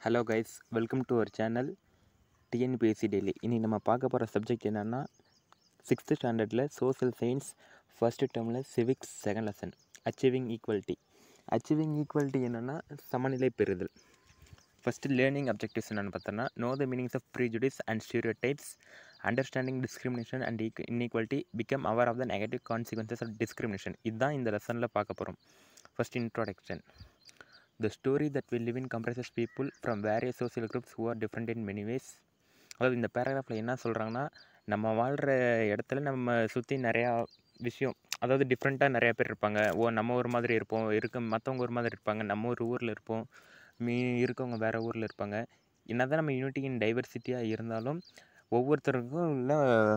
Hello guys welcome to our channel TNPSC daily இனி நம்ம பார்க்க போகிற சப்ஜெக்ட் என்னென்னா சிக்ஸ்த்து ஸ்டாண்டர்டில் சோஷியல் சயின்ஸ் ஃபஸ்ட்டு டேர்மில் civics second lesson achieving equality achieving equality என்னென்னா சமநிலை பெறுதல் ஃபஸ்ட்டு லேர்னிங் அப்ஜெக்டிவ்ஸ் என்னென்னு பார்த்தோன்னா know the meanings of prejudice and stereotypes understanding discrimination and ஈக் inequality become aware of the negative consequences of discrimination இதுதான் இந்த லெசனில் பார்க்க போகிறோம் first introduction The story that we live in comprises people from various social groups who are different in many ways. அதாவது இந்த பேராகிராஃபில் என்ன சொல்கிறாங்கன்னா நம்ம வாழ்கிற இடத்துல நம்ம சுற்றி நிறையா விஷயம் அதாவது டிஃப்ரெண்ட்டாக நிறையா பேர் இருப்பாங்க ஓ நம்ம ஒரு மாதிரி இருப்போம் இருக்க மற்றவங்க ஒரு மாதிரி இருப்பாங்க நம்ம ஒரு ஊரில் இருப்போம் மீ இருக்கவங்க வேறு ஊரில் இருப்பாங்க என்ன தான் நம்ம யூனிட்டி இன் டைவர்சிட்டியாக இருந்தாலும் ஒவ்வொருத்தருக்கும் உள்ள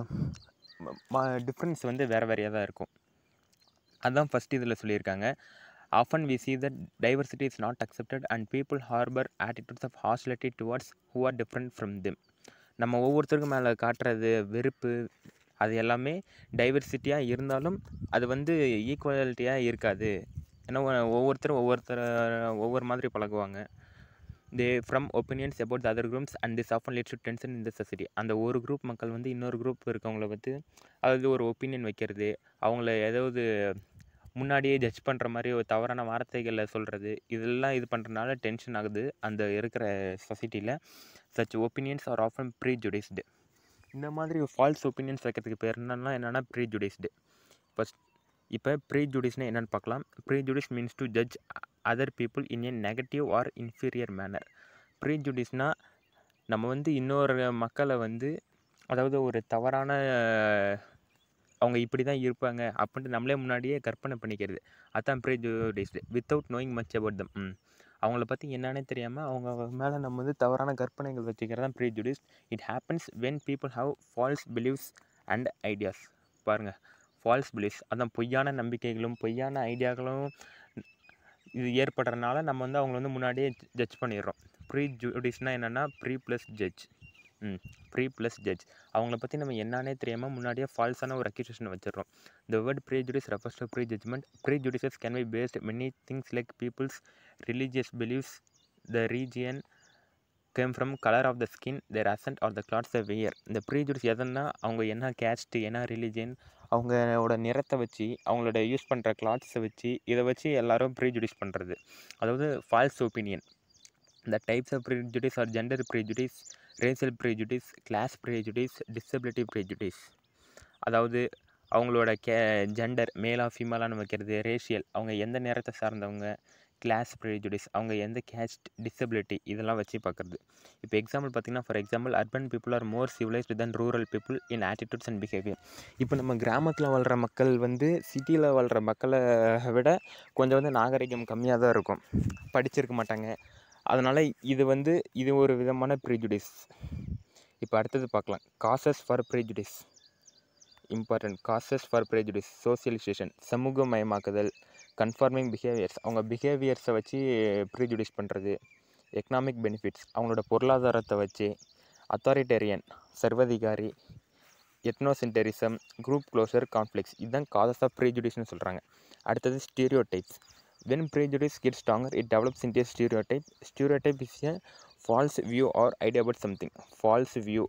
டிஃப்ரென்ஸ் வந்து வேறு வேறையாக தான் இருக்கும் அதுதான் ஃபஸ்ட் இதில் சொல்லியிருக்காங்க Often we see that diversity is not accepted and people harbor attitudes of hostility towards who are different from them. நம்ம ஒவ்வொருத்தருக்கும் மேலே காட்டுறது வெறுப்பு அது எல்லாமே டைவர்சிட்டியாக இருந்தாலும் அது வந்து ஈக்குவாலிட்டியாக இருக்காது ஏன்னா ஒவ்வொருத்தரும் ஒவ்வொருத்தர் ஒவ்வொரு மாதிரி பழகுவாங்க they form opinions about the other groups and this often leads to tension இந்த சொசைட்டி அந்த ஒரு குரூப் மக்கள் வந்து இன்னொரு குரூப் இருக்கவங்கள வந்து அது ஒரு ஒப்பீனியன் வைக்கிறது அவங்கள ஏதாவது முன்னாடியே ஜட்ஜ் பண்ணுற மாதிரி ஒரு தவறான வார்த்தைகளை சொல்கிறது இதெல்லாம் இது பண்ணுறதுனால டென்ஷன் ஆகுது அந்த இருக்கிற சொசைட்டியில் such opinions are often prejudiced இந்த மாதிரி ஃபால்ஸ் ஒப்பீனியன்ஸ் வைக்கிறதுக்கு பேர் என்னென்னா என்னென்னா ப்ரீ ஜுடிஸ்டு ஃபஸ்ட் இப்போ ப்ரீ ஜுடிஸ்னு என்னென்னு பார்க்கலாம் prejudice means to judge other people in a negative or inferior manner ப்ரீ ஜுடிஸ்னால் நம்ம வந்து இன்னொரு மக்களை வந்து அதாவது ஒரு தவறான அவங்க இப்படி தான் இருப்பாங்க அப்படின்ட்டு நம்மளே முன்னாடியே கற்பனை பண்ணிக்கிறது அதான் prejudiced without knowing much about them ம் அவங்கள பற்றி என்னன்னே தெரியாமல் அவங்க மேலே நம்ம வந்து தவறான கற்பனைகள் வச்சுக்கிறது தான் prejudice it happens when people have false beliefs and ideas பாருங்கள் ஃபால்ஸ் பிலீவ்ஸ் அதான் பொய்யான நம்பிக்கைகளும் பொய்யான ஐடியாக்களும் இது ஏற்படுறதுனால நம்ம வந்து அவங்கள வந்து முன்னாடியே ஜட்ஜ் பண்ணிடுறோம் ப்ரீ ஜுடிஸ்னால் என்னென்னா ப்ரீ ப்ளஸ் ஜட்ஜ் ம் ப்ரீ ப்ளஸ் ஜட்ஜ் அவங்கள பற்றி நம்ம என்னன்னே தெரியாமல் முன்னாடியே ஃபால்ஸான ஒரு அக்யூசேஷன் வச்சிடறோம் the word prejudice refers to prejudgment prejudices can be based many things like people's religious beliefs the region came from colour of the skin their accent or the clothes they wear இந்த prejudice எதுன்னா அவங்க என்ன caste என்ன religion அவங்களோட நிறத்தை வச்சு அவங்களோட use பண்ணுற கிளாத்ஸை வச்சு இதை வச்சு எல்லோரும் ப்ரீ ஜுடிஸ் பண்ணுறது அதாவது false opinion The types of prejudice are gender prejudice, racial prejudice, class prejudice, disability prejudice. அதாவது அவங்களோட கே ஜெண்டர் மேலா ஃபீமேலான்னு வைக்கிறது ரேஷியல் அவங்க எந்த நேரத்தை சார்ந்தவங்க கிளாஸ் ப்ரேஜுடிஸ் அவங்க எந்த கேஸ்ட் டிசபிலிட்டி இதெல்லாம் வச்சு பார்க்குறது இப்போ எக்ஸாம்பிள் பார்த்திங்கன்னா for example urban people are more civilised then rural people in attitudes and behaviour இப்போ நம்ம கிராமத்தில் வாழ்கிற மக்கள் வந்து சிட்டியில் வாழ்கிற மக்களை விட கொஞ்சம் வந்து நாகரிகம் கம்மியாக தான் இருக்கும் படிச்சிருக்க மாட்டாங்க அதனால் இது வந்து இது ஒரு விதமான ப்ரீஜுடிஸ் இப்போ அடுத்தது பார்க்கலாம் causes for prejudice important causes for prejudice socialisation சமூகமயமாக்குதல் கன்ஃபார்மிங் பிஹேவியர்ஸ் அவங்க பிஹேவியர்ஸை வச்சு ப்ரீஜுடிஸ் பண்ணுறது எக்கனாமிக் பெனிஃபிட்ஸ் அவங்களோட பொருளாதாரத்தை வச்சு அத்தாரிட்டேரியன் சர்வதிகாரி எத்னோசென்டரிசம் குரூப் க்ளோசர் கான்ஃப்ளிக்ஸ் இதுதான் காசஸ் ஆஃப் ப்ரீஜுடிஸ்னு சொல்கிறாங்க அடுத்தது stereotypes when prejudice gets stronger it develops into a stereotype stereotype is a false view or idea about something false view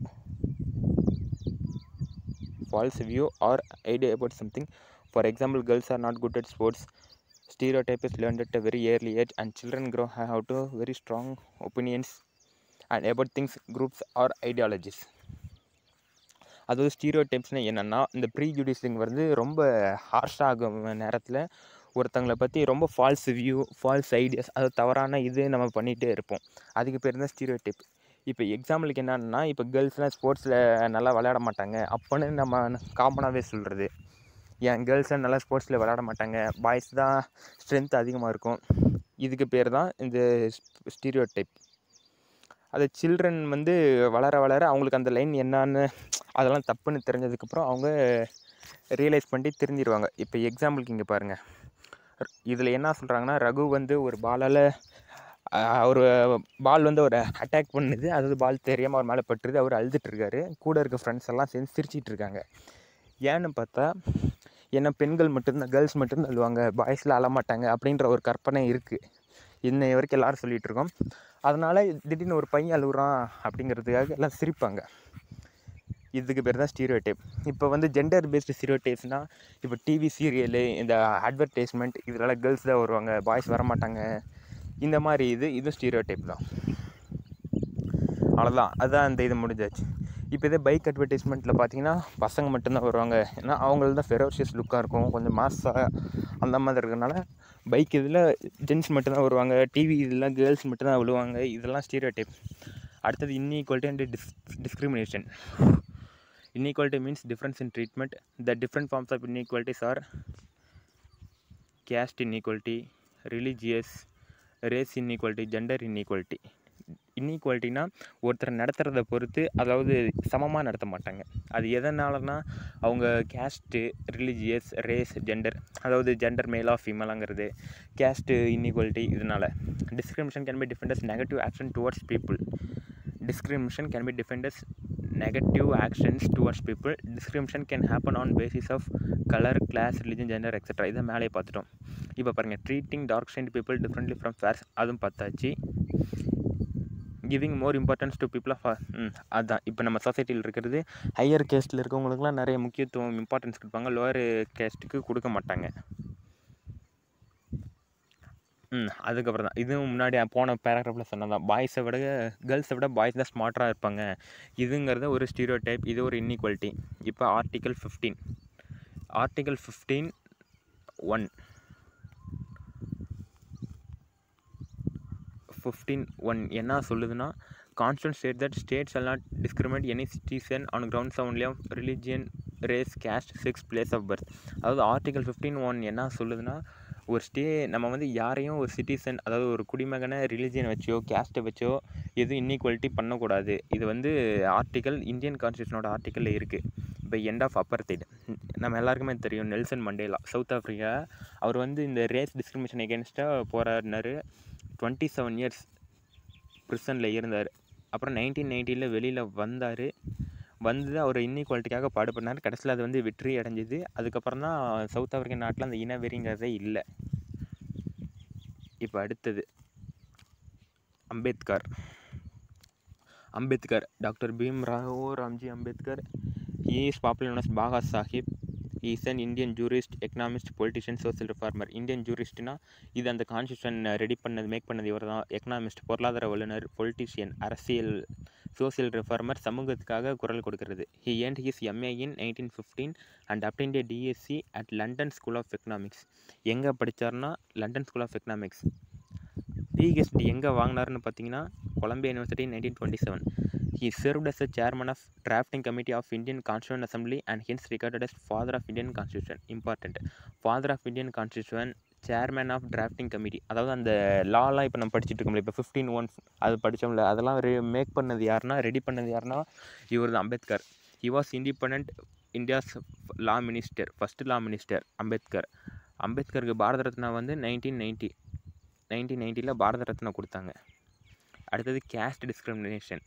false view or idea about something for example girls are not good at sports stereotype is learned at a very early age and children grow have to very strong opinions and about things groups or ideologies அதாவது ஸ்டீரியோ டைப்ஸ்னால் என்னென்னா இந்த pre ஜுடிஸிங் வந்து ரொம்ப ஹார்ஷாகும் நேரத்தில் ஒருத்தங்களை பற்றி ரொம்ப ஃபால்ஸ் வியூ ஃபால்ஸ் ஐடியாஸ் அது தவறான இது நம்ம பண்ணிகிட்டே இருப்போம் அதுக்கு பேர் தான் ஸ்டீரியோ டைப் இப்போ எக்ஸாம்பிளுக்கு என்னன்னா இப்போ கேர்ள்ஸ்லாம் ஸ்போர்ட்ஸில் நல்லா விளையாட மாட்டாங்க அப்போன்னு நம்ம காமனாகவே சொல்கிறது ஏன் கேர்ள்ஸ்லாம் நல்லா ஸ்போர்ட்ஸில் விளையாட மாட்டாங்க பாய்ஸ் தான் ஸ்ட்ரென்த் அதிகமாக இருக்கும் இதுக்கு பேர் தான் இந்த ஸ்டீரியோ டைப் அது சில்ட்ரன் வந்து வளர வளர அவங்களுக்கு அந்த லைன் என்னான்னு அதெல்லாம் தப்புன்னு தெரிஞ்சதுக்கப்புறம் அவங்க ரியலைஸ் பண்ணி திருந்திடுவாங்க இப்போ எக்ஸாம்பிளுக்கு இங்கே பாருங்கள் இதில் என்ன சொல்கிறாங்கன்னா ரகு வந்து ஒரு பாலால் ஒரு பால் வந்து ஒரு அட்டாக் பண்ணுது அதாவது பால் தெரியாமல் அவர் மேலே பட்டுருது அவர் அழுதுட்டுருக்காரு கூட இருக்க ஃப்ரெண்ட்ஸ் எல்லாம் சேர்ந்து சிரிச்சிட்டு இருக்காங்க ஏன்னு பார்த்தா ஏன்னா பெண்கள் மட்டும்தான் கேர்ள்ஸ் மட்டும்தான் அழுவாங்க பாய்ஸில் அழமாட்டாங்க அப்படின்ற ஒரு கற்பனை இருக்குது இன்னை வரைக்கும் எல்லாரும் சொல்லிகிட்டு இருக்கோம் அதனால் திடீர்னு ஒரு பையன் அழுகுறான் அப்படிங்கிறதுக்காக எல்லாம் சிரிப்பாங்க இதுக்கு பேர் தான் ஸ்டீரியோ டைப் இப்போ வந்து ஜெண்டர் பேஸ்டு ஸ்டீரியோ டைப்ஸ்னால் இப்போ டிவி சீரியலு இந்த அட்வர்டைஸ்மெண்ட் இதெல்லாம் கேர்ள்ஸ் தான் வருவாங்க பாய்ஸ் வரமாட்டாங்க இந்த மாதிரி இது இது ஸ்டீரியோ டைப் தான் அவ்வளோதான் அதுதான் அந்த இது முடிஞ்சாச்சு இப்போ இதே பைக் அட்வர்டைஸ்மெண்ட்டில் பார்த்தீங்கன்னா பசங்க மட்டும்தான் வருவாங்க ஏன்னா அவங்களுக்கு தான் ஃபெரோஷியஸ் லுக்காக இருக்கும் கொஞ்சம் மாஸாக அந்த மாதிரி இருக்கிறனால பைக் இதில் ஜென்ஸ் மட்டும்தான் வருவாங்க டிவி இதெல்லாம் கேர்ள்ஸ் மட்டும்தான் விழுவாங்க இதெல்லாம் ஸ்டீரியோ டைப் அடுத்தது inequality and dis discrimination inequality means difference in treatment the different forms of inequalities are caste inequality religious race inequality gender inequality இன்இக்வாலிட்டினா ஒருத்தர் நடத்துகிறத பொறுத்து அதாவது சமமாக நடத்த மாட்டாங்க அது எதனாலனா அவங்க கேஸ்ட்டு ரிலீஜியஸ் ரேஸ் ஜெண்டர் அதாவது ஜெண்டர் மேலா ஃபீமேலாங்கிறது கேஸ்ட்டு இன்இக்வாலிட்டி இதனால் discrimination can be defined as negative action towards people discrimination can be defined as negative actions towards people discrimination can happen on basis of color class religion gender etc இதை மேலே பார்த்துட்டோம் இப்போ பாருங்கள் treating dark stain people differently from fairs அதுவும் பார்த்தாச்சு giving more importance to people of hmm அதுதான் இப்போ நம்ம சொசைட்டியில் இருக்கிறது ஹையர் கேஸ்ட்டில் இருக்கவங்களுக்குலாம் நிறைய முக்கியத்துவம் இம்பார்ட்டன்ஸ் கொடுப்பாங்க லோவர் கேஸ்ட்டுக்கு கொடுக்க மாட்டாங்க ம் அதுக்கப்புறம் தான் இதுவும் முன்னாடி போன பேராகிராஃபில் சொன்னதான் பாய்ஸை விட கேர்ள்ஸை விட பாய்ஸ் தான் ஸ்மார்ட்டாக இருப்பாங்க இதுங்கிறது ஒரு ஸ்டீரியோ டைப் இது ஒரு இன்இக்வாலிட்டி இப்போ article fifteen article fifteen one fifteen one என்ன சொல்லுதுன்னா constant state that state shall not discriminate any citizen on grounds only of religion race caste sex place of birth அதாவது ஆர்டிகல் ஃபிஃப்டீன் ஒன் என்ன சொல்லுதுன்னா ஒரு stay நம்ம வந்து யாரையும் ஒரு சிட்டிசன் அதாவது ஒரு குடிமகனை ரிலிஜியன் வச்சோ கேஸ்ட்டை வச்சோ எதுவும் இன்இக்வாலிட்டி பண்ணக்கூடாது இது வந்து ஆர்டிக்கல் இந்தியன் கான்ஸ்டியூஷனோட ஆர்டிக்கலில் இருக்குது இப்போ எண்ட் ஆஃப் அப்பர்த்தைட் நம்ம எல்லாருக்குமே தெரியும் நெல்சன் மண்டேலா சவுத் ஆஃப்ரிக்கா அவர் வந்து இந்த ரேஸ் டிஸ்கிரிமினேஷன் எகேன்ஸ்டாக போராடினார் டுவெண்ட்டி செவன் இயர்ஸ் ப்ரிசனில் இருந்தார் அப்புறம் நைன்டீன் நைன்ட்டியில் வெளியில் வந்தார் வந்து அவர் இன்இக்வாலிட்டிக்காக பாடுபடினார் கடைசியில் அது வந்து வெற்றி அடைஞ்சிது அதுக்கப்புறம் தான் சவுத் ஆஃப்ரிக்கன் நாட்டில் அந்த இனவெறிங்கிறதே இல்லை இப்போ அடுத்தது Ambedkar Ambedkar doctor Bhim Rao Ramji Ambedkar he is popular known as Baba Saheb is an Indian jurist economist politician social reformer Indian ஜூரிஸ்ட்னா இது அந்த கான்ஸ்டியூஷன் ரெடி பண்ணது மேக் பண்ணது இவர் தான் எக்கனாமிஸ்ட் பொருளாதார வல்லுநர் பொலிட்டிஷியன் அரசியல் சோசியல் ரிஃபார்மர் சமூகத்துக்காக குரல் கொடுக்கிறது he earned his MA in nineteen fifteen and obtained a DSc at London school of economics எங்கே படித்தார்னா London school of economics PhD எங்கே வாங்கினாருன்னு பார்த்தீங்கன்னா Columbia university nineteen twenty seven he served as a chairman of drafting committee of Indian constitution assembly and he's regarded as father of Indian constitution important father of Indian constitution chairman of drafting committee அதாவது அந்த லாலாம் இப்போ நம்ம படிச்சுட்டு இருக்கோம்ல இப்போ fifteen one அது படித்தோம்ல அதெல்லாம் ரெ மேக் பண்ணது யாருன்னா ரெடி பண்ணது யாருன்னா இவர் தான் Ambedkar he was independent India's law minister first law minister Ambedkar அம்பேத்கருக்கு பாரத ரத்னா வந்து நைன்டீன் நைன்ட்டி நைன்டீன் நைன்ட்டியில் பாரத ரத்னா கொடுத்தாங்க அடுத்தது caste discrimination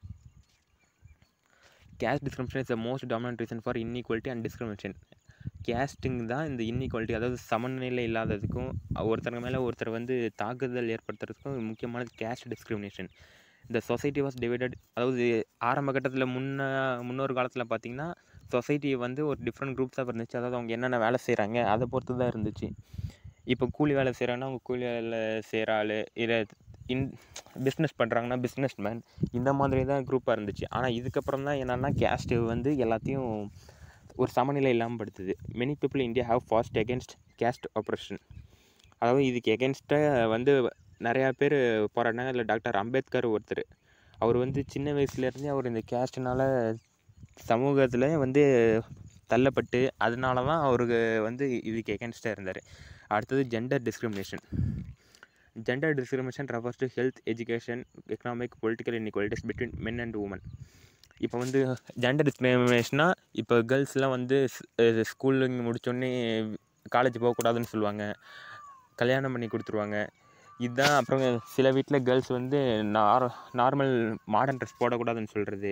caste discrimination is the most dominant reason for inequality and discrimination கேஸ்ட்டுங் தான் இந்த இன்இக்வாலிட்டி அதாவது சமநிலை இல்லாததுக்கும் ஒருத்தருக்கு மேலே ஒருத்தர் வந்து தாக்குதல் ஏற்படுத்துறதுக்கும் முக்கியமானது கேஸ்ட் டிஸ்கிரிமினேஷன் இந்த சொசைட்டி வாஸ் டிவைடட் அதாவது ஆரம்ப கட்டத்தில் முன்ன முன்னொரு காலத்தில் பார்த்திங்கன்னா சொசைட்டி வந்து ஒரு டிஃப்ரெண்ட் குரூப்ஸாக இருந்துச்சு அதாவது அவங்க என்னென்ன வேலை செய்கிறாங்க அதை பொறுத்து தான் இருந்துச்சு இப்போ கூலி வேலை செய்கிறாங்கன்னா அவங்க கூலி வேலை செய்கிற ஆள் இல்லை இன் பிஸ்னஸ் பண்ணுறாங்கன்னா பிஸ்னஸ் மேன் இந்த மாதிரி தான் குரூப்பாக இருந்துச்சு ஆனால் இதுக்கப்புறம் தான் என்னென்னா கேஸ்ட்டு வந்து எல்லாத்தையும் ஒரு சமநிலை இல்லாமல் படுத்துது many people India have fought against caste oppression அதாவது இதுக்கு எகென்ஸ்டாக வந்து நிறையா பேர் போராடினாங்க அதில் டாக்டர் அம்பேத்கர் ஒருத்தர் அவர் வந்து சின்ன வயசுலேருந்தே அவர் இந்த கேஸ்ட்னால் சமூகத்தில் வந்து தள்ளப்பட்டு அதனால தான் அவருக்கு வந்து இதுக்கு எகென்ஸ்டாக இருந்தார் அடுத்தது gender discrimination gender discrimination refers to health education economic political inequalities between men and woman இப்போ வந்து ஜெண்டர் டிஸ்கிரிமினேஷனாக இப்போ கேர்ள்ஸ்லாம் வந்து ஸ்கூல் முடித்தோடனே காலேஜ் போகக்கூடாதுன்னு சொல்லுவாங்க கல்யாணம் பண்ணி கொடுத்துருவாங்க இதுதான் அப்புறம் சில வீட்டில் கேர்ள்ஸ் வந்து நார் நார்மல் மாடர்ன் ட்ரெஸ் போடக்கூடாதுன்னு சொல்கிறது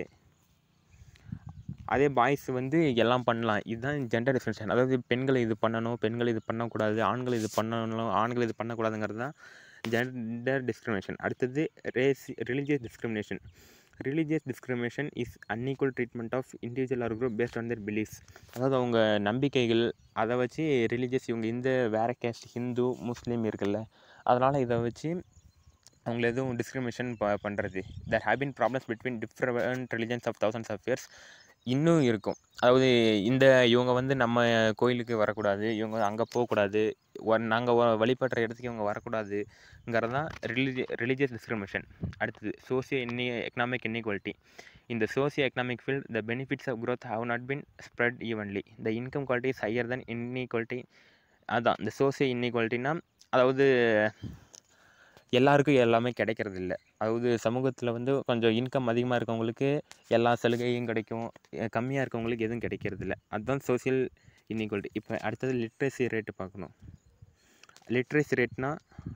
அதே பாய்ஸ் வந்து எல்லாம் பண்ணலாம் இதுதான் ஜெண்டர் டிஃப்ரென்ஷன் அதாவது பெண்கள் இது பண்ணணும் பெண்கள் இது பண்ணக்கூடாது ஆண்கள் இது பண்ணணும் ஆண்கள் இது பண்ணக்கூடாதுங்கிறது தான் ஜெண்டர் டிஸ்கிரிமினேஷன் அடுத்தது race religious discrimination religious discrimination is unequal treatment of individual or group based on their beliefs அதாவது அவங்க நம்பிக்கைகள் அதை வச்சு ரிலீஜியஸ் இவங்க இந்த வேறு கேஸ்ட் ஹிந்து முஸ்லீம் இருக்குல்ல அதனால் இதை வச்சு அவங்கள எதுவும் டிஸ்கிரிமினேஷன் ப பண்ணுறது there have been problems between different religions of thousands of years இன்னும் இருக்கும் அதாவது இந்த இவங்க வந்து நம்ம கோயிலுக்கு வரக்கூடாது இவங்க அங்கே போகக்கூடாது நாங்கள் வழிபடுற இடத்துக்கு இவங்க வரக்கூடாதுங்கிறது தான் ரிலிஜி ரிலீஜியஸ் டிஸ்கிரிமினேஷன் அடுத்தது சோசியோ இன்னி எக்கனாமிக் இன்இக்வாலிட்டி இந்த socio economic field the benefits of growth have not been spread evenly the income quality is higher than inequality அதான் இந்த சோசியோ இன்இக்வாலிட்டினா அதாவது எல்லாருக்கும் எல்லாமே கிடைக்கிறது இல்லை அதாவது சமூகத்தில் வந்து கொஞ்சம் இன்கம் அதிகமாக இருக்கவங்களுக்கு எல்லா சலுகையும் கிடைக்கும் கம்மியாக இருக்கவங்களுக்கு எதுவும் கிடைக்கிறது இல்லை அதுதான் சோசியல் இன்இக்வாலிட்டி இப்போ அடுத்தது லிட்ரஸி ரேட்டு பார்க்கணும் லிட்ரஸி ரேட்னா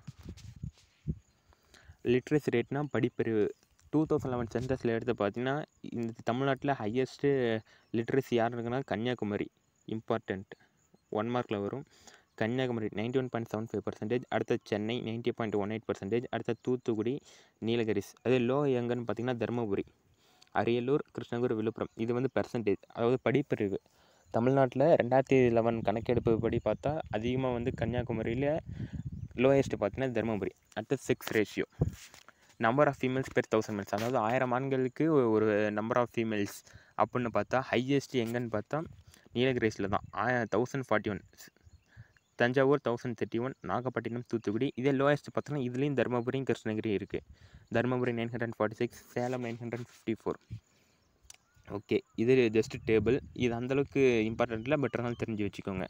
லிட்ரஸி ரேட்னா படிப்பறிவு டூ தௌசண்ட் லெவன் சென்சஸில் எடுத்து பார்த்தீங்கன்னா இந்த தமிழ்நாட்டில் ஹையஸ்ட்டு லிட்ரஸி யார் இருக்குன்னா கன்னியாகுமரி இம்பார்ட்டண்ட் ஒன் மார்க்கில் வரும் Kanyakumari ninety one point seven five percentage அடுத்த Chennai ninety point one eight percentage அடுத்த தூத்துக்குடி நீலகிரிஸ் அதே லோ எங்கன்னு பார்த்தீங்கன்னா தருமபுரி அரியலூர் கிருஷ்ணகிரி விழுப்புரம் இது வந்து பெர்சன்டேஜ் அதாவது படிப்பறிவு தமிழ்நாட்டில் ரெண்டாயிரத்தி லெவன் கணக்கெடுப்பு படி பார்த்தா அதிகமாக வந்து கன்னியாகுமரியில் லோயஸ்ட்டு பார்த்தீங்கன்னா தருமபுரி அடுத்து sex ratio number of females per thousand mens அதாவது ஆயிரம் ஆண்களுக்கு ஒரு நம்பர் ஆஃப் ஃபீமேல்ஸ் அப்படின்னு பார்த்தா ஹையஸ்ட் எங்கன்னு பார்த்தா நீலகிரிஸில் தான் ஆய thousand forty one Thanjavur thousand thirty one Nagapattinam Thoothukudi இதே லோயஸ்ட் பார்த்தோன்னா இதுலேயும் தருமபுரியும் கிருஷ்ணகிரி இருக்குது Dharmapuri nine hundred forty six Salem nine hundred fifty four okay இது ஜஸ்ட் டேபிள் இது அந்தளவுக்கு இம்பார்ட்டன்ட் இல்லை பட் இருந்தாலும் தெரிஞ்சு வச்சுக்கோங்க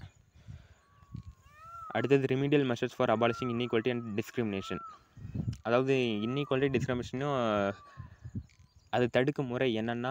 அடுத்தது remedial measures for abolishing inequality and discrimination அதாவது இன்இக்வாலிட்டி டிஸ்கிரிமினேஷனும் அது தடுக்கும் முறை என்னென்னா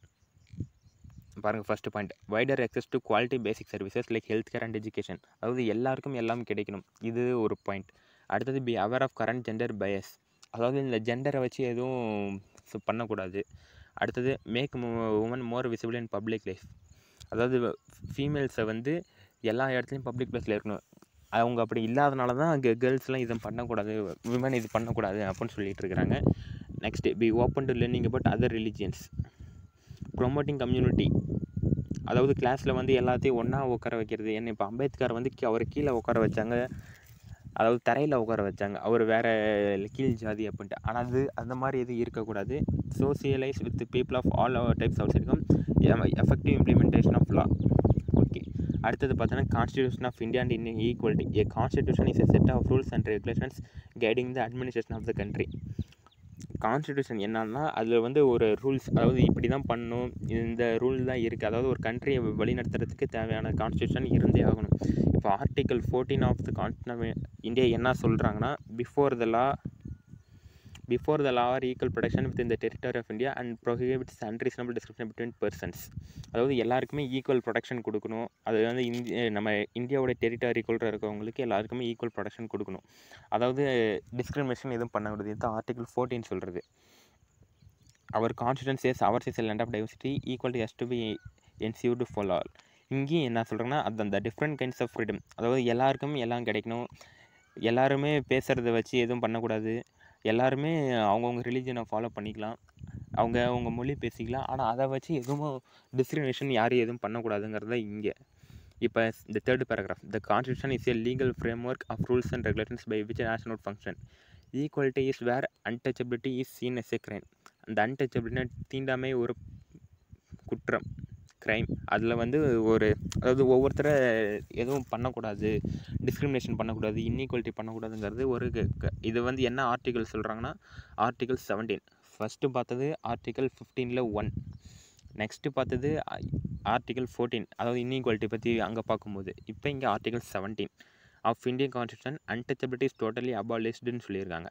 பாருங்கள் first point wider access to quality basic services like health care and education அதாவது எல்லாருக்கும் எல்லாம் கிடைக்கணும் இது ஒரு பாயிண்ட் அடுத்தது be aware of current gender bias அதாவது இந்த ஜெண்டரை வச்சு எதுவும் சு- பண்ணக்கூடாது அடுத்தது make women more visible in public life அதாவது ஃபீமேல்ஸை வந்து எல்லா இடத்துலையும் பப்ளிக் பிளேஸில் இருக்கணும் அவங்க அப்படி இல்லாதனால தான் கே கேர்ள்ஸ்லாம் இதை பண்ணக்கூடாது விமன் இது பண்ணக்கூடாது அப்படின்னு சொல்லிட்டு இருக்கிறாங்க next be open to learning about other religions promoting community அதாவது கிளாஸில் வந்து எல்லாத்தையும் ஒன்றா உட்கார வைக்கிறது என்ன இப்போ அம்பேத்கர் வந்து கீ- அவர் கீழே உட்கார வச்சாங்க அதாவது தரையில் உட்கார வச்சாங்க அவர் வேறு கீழ் ஜாதி அப்படின்ட்டு ஆனால் அது அந்த மாதிரி எதுவும் இருக்கக்கூடாது socialise with people of all types of இருக்கும் effective implementation of law okay அடுத்தது பார்த்தோன்னா constitution of India and inequality a constitution is a set of rules and regulations guiding the administration of the country constitution என்னன்னா அதில் வந்து ஒரு rules அதாவது இப்படி தான் பண்ணணும் இந்த ரூல் தான் இருக்குது அதாவது ஒரு கண்ட்ரியை வழிநடத்துறதுக்கு தேவையான கான்ஸ்டியூஷன் இருந்தே ஆகணும் இப்போ article fourteen of the constitution India என்ன சொல்கிறாங்கன்னா before the law before the law are equal protection with இந்த territory of India and prohibits unreasonable description between persons அதாவது எல்லாருக்குமே ஈக்குவல் ப்ரொடெக்ஷன் கொடுக்கணும் அது வந்து இந்திய நம்ம இந்தியாவோட டெரிட்டரிக்குள்ள இருக்கவங்களுக்கு எல்லாருக்குமே ஈக்குவல் ப்ரொடெக்ஷன் கொடுக்கணும் அதாவது டிஸ்கிரிமினேஷன் எதுவும் பண்ணக்கூடாது இதுதான் ஆர்டிகல் ஃபோர்டீன் சொல்கிறது our constitution says our is land of diversity equal is to be ensured for all இங்கேயும் என்ன சொல்கிறேன்னா அது அந்த டிஃப்ரெண்ட் கைண்ட்ஸ் ஆஃப் ஃப்ரீடம் அதாவது எல்லாருக்கும் எல்லாம் கிடைக்கணும் எல்லாருமே பேசுகிறத வச்சு எதுவும் பண்ணக்கூடாது எல்லாருமே அவங்கவுங்க ரிலீஜனை ஃபாலோ பண்ணிக்கலாம் அவங்க அவங்க மொழி பேசிக்கலாம் ஆனால் அதை வச்சு எதுவும் டிஸ்கிரிமினேஷன் யாரும் எதுவும் பண்ணக்கூடாதுங்கிறது தான் இங்கே இப்போ இந்த third paragraph the constitution is a legal framework of rules and regulations by which national function equality is where untouchability is seen as a crime அந்த அன்டச்சபிலிட்டினா தீண்டாமை ஒரு குற்றம் க்ரைம் அதில் வந்து ஒரு அதாவது ஒவ்வொருத்தரை எதுவும் பண்ணக்கூடாது டிஸ்கிரிமினேஷன் பண்ணக்கூடாது இன்இக்வாலிட்டி பண்ணக்கூடாதுங்கிறது ஒரு க- க- இது வந்து என்ன ஆர்டிகல் சொல்கிறாங்கன்னா ஆர்டிகல் செவன்டீன் ஃபஸ்ட்டு பார்த்தது ஆர்டிகல் ஃபிஃப்டீனில் ஒன் நெக்ஸ்ட்டு பார்த்தது ஆர்டிகல் ஃபோர்டீன் அதாவது இன்இக்வாலிட்டி பற்றி அங்கே பார்க்கும்போது இப்போ இங்கே article seventeen of Indian constitution untouchability is totally அபாலிஸ்டுன்னு சொல்லியிருக்காங்க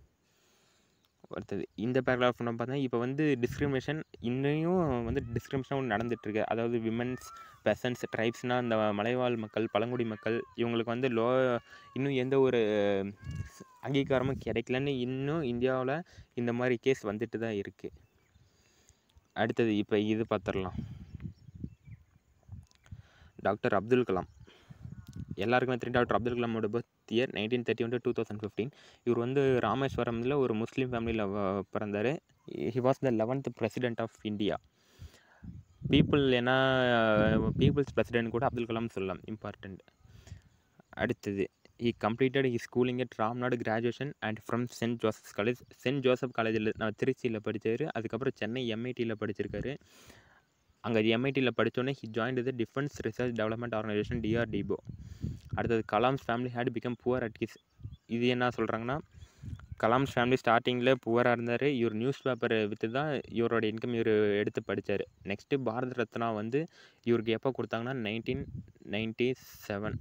அடுத்தது இந்த பேராகிராஃப் நம்ம பார்த்தா இப்போ வந்து டிஸ்கிரிமினேஷன் இன்னையும் வந்து டிஸ்கிரிமினேஷன் நடந்துகிட்ருக்கு அதாவது விமன்ஸ் பெசன்ஸ் ட்ரைப்ஸ்னால் இந்த மலைவாழ் மக்கள் பழங்குடி மக்கள் இவங்களுக்கு வந்து லோ இன்னும் எந்த ஒரு அங்கீகாரமும் கிடைக்கலன்னு இன்னும் இந்தியாவில் இந்த மாதிரி கேஸ் வந்துட்டு தான் இருக்குது அடுத்தது இப்போ இது பார்த்துடலாம் டாக்டர் அப்துல் கலாம் எல்லாருக்குமே தெரியும் டாக்டர் அப்துல் கலாமோட birth birth year nineteen thirty one to two thousand fifteen இவர் வந்து ராமேஸ்வரமில் ஒரு முஸ்லீம் ஃபேமிலியில் பிறந்தார் he was the eleventh president of India people ஏன்னா பீப்புள்ஸ் பிரசிடென்ட் கூட அப்துல் கலாம் சொல்லலாம் இம்பார்ட்டண்ட் அடுத்தது he completed his schooling at Ramnad graduation and from saint Joseph's college saint Joseph காலேஜில் நான் திருச்சியில் படித்தார் அதுக்கப்புறம் சென்னை எம்ஐடியில் படிச்சிருக்காரு அங்கே எம்ஐடியில் படித்தோடனே he join the defence research development organisation DRDO அடுத்தது Kalam's family had become poor at கிஸ் இது என்ன சொல்கிறாங்கன்னா கலாம்ஸ் ஃபேமிலி ஸ்டார்டிங்கில் புவராக இருந்தார் இவர் நியூஸ் பேப்பரை விற்று தான் இவரோட இன்கம் இவர் எடுத்து படித்தார் நெக்ஸ்ட்டு பாரத ரத்னா வந்து இவருக்கு எப்போ கொடுத்தாங்கன்னா நைன்டீன் நைன்டி செவன்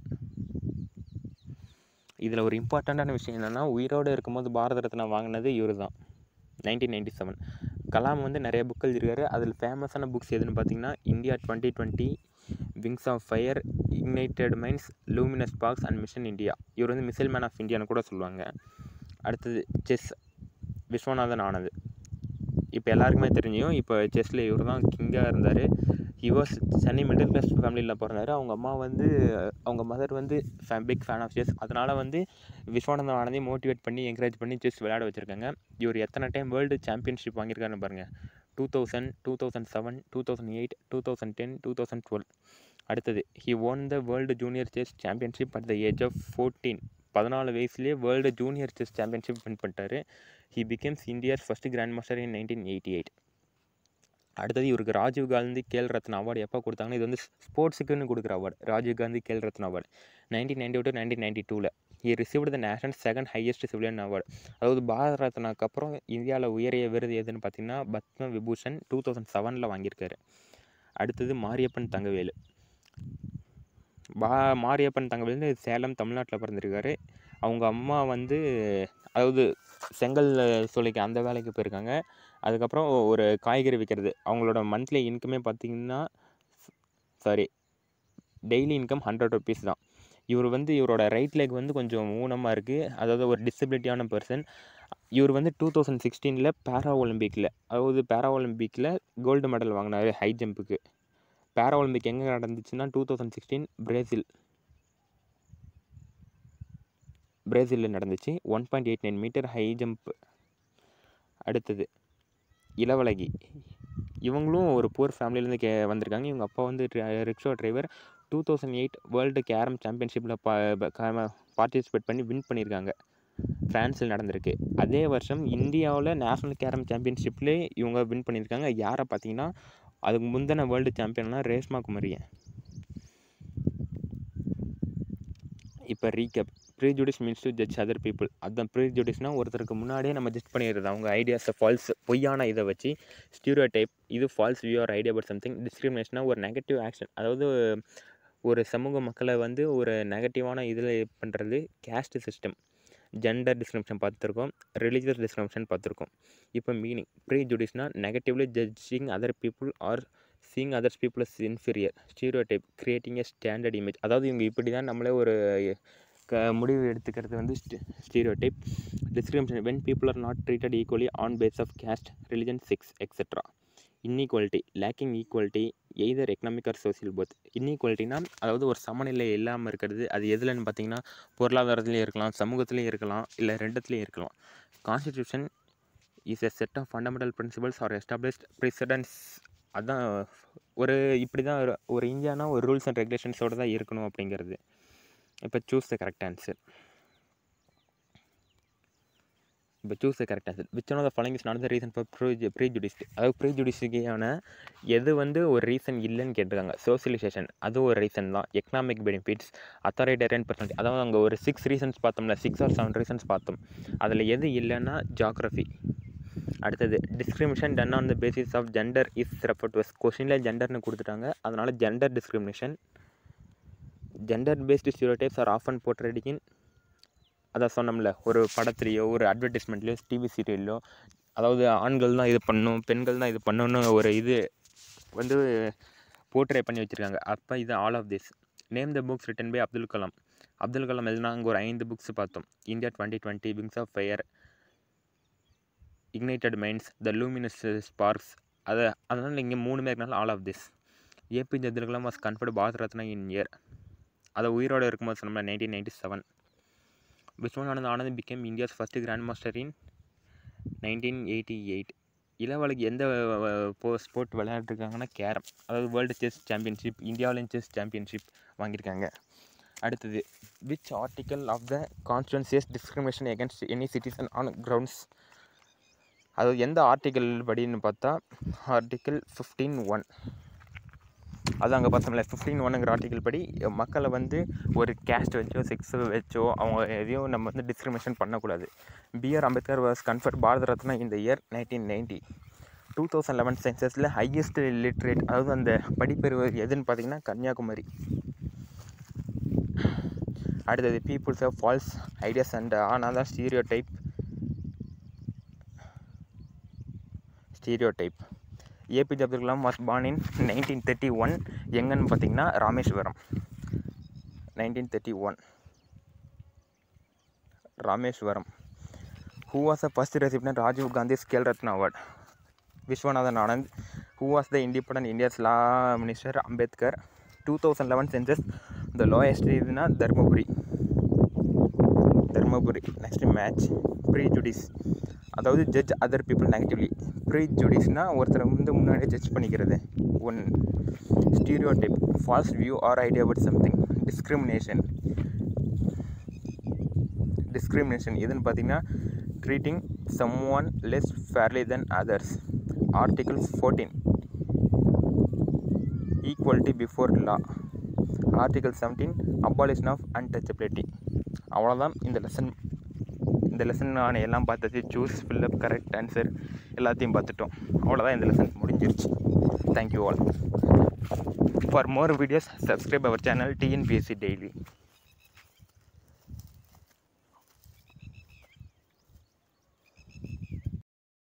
இதில் ஒரு இம்பார்ட்டண்ட்டான விஷயம் என்னென்னா உயிரோடு இருக்கும்போது பாரத ரத்னா வாங்கினது இவர் தான் நைன்டீன் நைன்டி செவன் கலாம் வந்து நிறைய புக் எழுதியிருக்காரு அதில் ஃபேமஸான புக்ஸ் எதுன்னு பார்த்தீங்கன்னா India twenty twenty wings of fire ignited minds luminous parks and mission India இவர் வந்து மிசைல் மேன் ஆஃப் இந்தியான்னு கூட சொல்லுவாங்க அடுத்தது செஸ் விஸ்வநாதன் ஆனது இப்போ எல்லாருக்குமே தெரிஞ்சியும் இப்போ செஸ்ஸில் இவர் தான் கிங்காக இருந்தார் வாஸ் சென்னை மிடில் கிளாஸ் ஃபேமிலியில் பிறந்தார் அவங்க அம்மா வந்து அவங்க மதர் வந்து ஃபே பிக் ஃபேன் ஆஃப் செஸ் அதனால் வந்து விஸ்வநாதன் ஆனந்தையும் மோட்டிவேட் பண்ணி என்கரேஜ் பண்ணி செஸ் விளையாட வச்சுருக்காங்க இவர் எத்தனை டைம் வேர்ல்டு சாம்பியன்ஷிப் வாங்கியிருக்காருன்னு பாருங்கள் two thousand two thousand seven two thousand eight two thousand ten two thousand twelve அடுத்தது he won the world junior chess championship at the age of fourteen பதினாலு வயசுலேயே world junior chess championship win பண்ணிட்டாரு he becomes India's first grandmaster in nineteen eighty eight அடுத்தது இவருக்கு Rajiv Gandhi Khel Ratna award எப்போ கொடுத்தாங்கன்னா இது வந்து ஸ்போர்ட்ஸுக்குன்னு கொடுக்குற award Rajiv Gandhi Khel Ratna award nineteen ninety to nineteen ninety டூவில் he received the national second highest civilian award அதாவது பாரத ரத்னாக்கு அப்புறம் இந்தியாவில் உயரிய விருது எதுன்னு பார்த்தீங்கன்னா பத்ம விபூஷன் டூ தௌசண்ட் செவனில் வாங்கியிருக்காரு அடுத்தது மாரியப்பன் தங்கவேலு பா மாரியப்பன் தங்கவேலு சேலம் தமிழ்நாட்டில் பிறந்திருக்காரு அவங்க அம்மா வந்து அதாவது செங்கல் சோலைக்கு அந்த வேலைக்கு போயிருக்காங்க அதுக்கப்புறம் ஒரு காய்கறி விற்கிறது அவங்களோட மந்த்லி இன்கமே பார்த்திங்கன்னா sorry daily income hundred rupees தான் இவர் வந்து இவரோட ரைட் லெக் வந்து கொஞ்சம் ஊனமாக இருக்குது அதாவது ஒரு டிசபிலிட்டியான பர்சன் இவர் வந்து டூ தௌசண்ட் சிக்ஸ்டீனில் பேரா ஒலிம்பிக்கில் அதாவது பேரா ஒலிம்பிக்கில் கோல்டு மெடல் வாங்கினார் ஹை ஜம்புக்கு பேரா ஒலிம்பிக் எங்கே நடந்துச்சுன்னா டூ தௌசண்ட் சிக்ஸ்டீன் பிரேசில் பிரேசிலில் நடந்துச்சு one point eight nine metre high jump அடுத்தது இளவழகி இவங்களும் ஒரு புவர் ஃபேமிலியிலேருந்து கே வந்திருக்காங்க இவங்க அப்பா வந்து rickshaw driver two thousand eight world carrom சாம்பியன்ஷிப்பில் பா பார்ட்டிசிபேட் பண்ணி வின் பண்ணியிருக்காங்க ஃப்ரான்ஸில் நடந்திருக்கு அதே வருஷம் இந்தியாவில் நேஷ்னல் கேரம் சாம்பியன்ஷிப்லேயே இவங்க வின் பண்ணியிருக்காங்க யாரை பார்த்தீங்கன்னா அதுக்கு முந்தின வேர்ல்டு சாம்பியன்னா ரேஷ்மா குமரியன் இப்போ recap prejudice means to judge other people அதுதான் ப்ரீஜுடிஸ்னால் ஒருத்தருக்கு முன்னாடியே நம்ம ஜட்ஜ் பண்ணிடுறது அவங்க ஐடியாஸை ஃபால்ஸ் பொய்யான இதை வச்சு ஸ்டீரியோ டைப் இது false view or idea but something டிஸ்கிரிமினேஷனாக ஒரு நெகட்டிவ் ஆக்ஷன் அதாவது ஒரு சமூக மக்களை வந்து ஒரு நெகட்டிவான இதில் பண்ணுறது கேஸ்ட் சிஸ்டம் ஜெண்டர் டிஸ்கிரிமினேஷன் பார்த்துருக்கோம் ரிலீஜியஸ் டிஸ்கிரிமினேஷன் பார்த்துருக்கோம் இப்போ மீனிங் ப்ரீஜுடிஸ்னால் negatively judging other people or seeing others people is inferior stereotype creating a standard image அதாவது இவங்க இப்படி தான் நம்மளே ஒரு க முடிவு எடுத்துக்கிறது வந்து stereotype discrimination when people are not treated equally on base of caste religion sex etcetera inequality lacking equality either economic or social both இன்இக்வாலிட்டினா அதாவது ஒரு சமநிலை இல்லாமல் இருக்கிறது அது எதுலன்னு பார்த்தீங்கன்னா பொருளாதாரத்துலேயும் இருக்கலாம் சமூகத்துலேயும் இருக்கலாம் இல்லை ரெண்டுத்துலேயும் இருக்கலாம் constitution is a set of fundamental principles or established precedents அதான் ஒரு இப்படி தான் ஒரு இந்தியானா ஒரு ரூல்ஸ் அண்ட் ரெகுலேஷன்ஸோடு தான் இருக்கணும் அப்படிங்கிறது இப்போ சூஸ் த கரெக்ட் ஆன்சர் இப்போ choose the correct answer which one of the following is not the reason for ப்ரீ ப்ரீஜுடிஸ் அதாவது ப்ரீஜுடிஸுக்கான எது வந்து ஒரு ரீசன் இல்லைன்னு கேட்டிருக்காங்க சோசியலைசேஷன் அது ஒரு ரீசன் தான் எக்கனாமிக் பெனிஃபிட்ஸ் அத்தாரிட்டேரியன் பர்சன்ட் அதாவது அங்கே ஒரு சிக்ஸ் ரீசன்ஸ் பார்த்தோம்ல சிக்ஸ் ஆர் செவன் ரீசன்ஸ் பார்த்தோம் அதில் எது இல்லைன்னா ஜாக்ரஃபி அடுத்தது discrimination done on the basis of gender is refer to கொஷினில் ஜெண்டர்னு கொடுத்துட்டாங்க அதனால் gender discrimination gender based stereotypes are often portraying அதான் சொன்னோம்ல ஒரு படத்துலையோ ஒரு அட்வர்டைஸ்மெண்ட்லையோ டிவி சீரியல்லையோ அதாவது ஆண்கள் தான் இது பண்ணணும் பெண்கள் தான் இது பண்ணணும்னு ஒரு இது வந்து போர்ட்ரே பண்ணி வச்சுருக்காங்க அப்போ இது all of this name the books written by Abdul Kalam Abdul Kalam எழுதினா அங்கே ஒரு ஐந்து புக்ஸ் பார்த்தோம் India twenty twenty wings of fire ignited minds the luminous sparks அதை அதனால் இங்கே மூணுமே இருக்கனால all of this APJ Abdul Kalam was conferred Bharat Ratna in year அதை உயிரோடு இருக்கும்போது சொன்னோம்னா nineteen ninety seven Viswanathan Anand became India's first grandmaster in nineteen eighty eight இளவலுக்கு எந்த போ ஸ்போர்ட் விளையாண்டுருக்காங்கன்னா கேரம் அதாவது வேர்ல்டு செஸ் சாம்பியன்ஷிப் இந்தியாவிலையும் செஸ் சாம்பியன்ஷிப் வாங்கியிருக்காங்க அடுத்தது which article of the constitution discrimination against any citizen on grounds அதாவது எந்த ஆர்டிக்கல் படின்னு பார்த்தா ஆர்டிக்கல் ஃபிஃப்டீன் ஒன் அது அங்கே பார்த்தோம்ல ஃபிஃப்டீன் ஒன்னுங்கிற ஆர்டிக்கல் படி மக்களை வந்து ஒரு கேஸ்ட் வச்சோ செக்ஸ் வச்சோ அவங்க எதையும் நம்ம வந்து டிஸ்கிரிமினேஷன் பண்ணக்கூடாது BR Ambedkar was conferred Bharat Ratna இந்த year nineteen ninety two thousand eleven சென்சஸில் ஹையஸ்ட் லிட்ரேட் அதாவது அந்த படிப்பெறுவது எதுன்னு பார்த்தீங்கன்னா கன்னியாகுமரி அடுத்தது people's of false ideas and ஆனால் stereotype stereotype APJ Abdul Kalam was born in nineteen thirty one எங்கன்னு பார்த்தீங்கன்னா Rameswaram nineteen thirty one Rameswaram who was the first recipient Rajiv Gandhi Khel Ratna award Viswanathan Anand who was the independent India's law minister Ambedkar two thousand eleven census the lowest இதுனா Dharmapuri Dharmapuri next match prejudice அதாவது judge other people negatively ப்ரீ ஜுடிஸ்னால் ஒருத்தரை வந்து முன்னாடியே judge பண்ணிக்கிறது one stereotype false view or idea about something discrimination discrimination எதுன்னு பார்த்தீங்கன்னா treating someone less fairly than others article fourteen equality before law article seventeen abolition of untouchability அவ்வளோதான் இந்த லெசன் இந்த லெசன் நான் எல்லாம் பார்த்தாச்சு choose fill up correct answer எல்லாத்தையும் பார்த்துட்டோம் அவ்வளோதான் இந்த லெசன் முடிஞ்சிருச்சு thank you all for more videos subscribe our channel TNPSC daily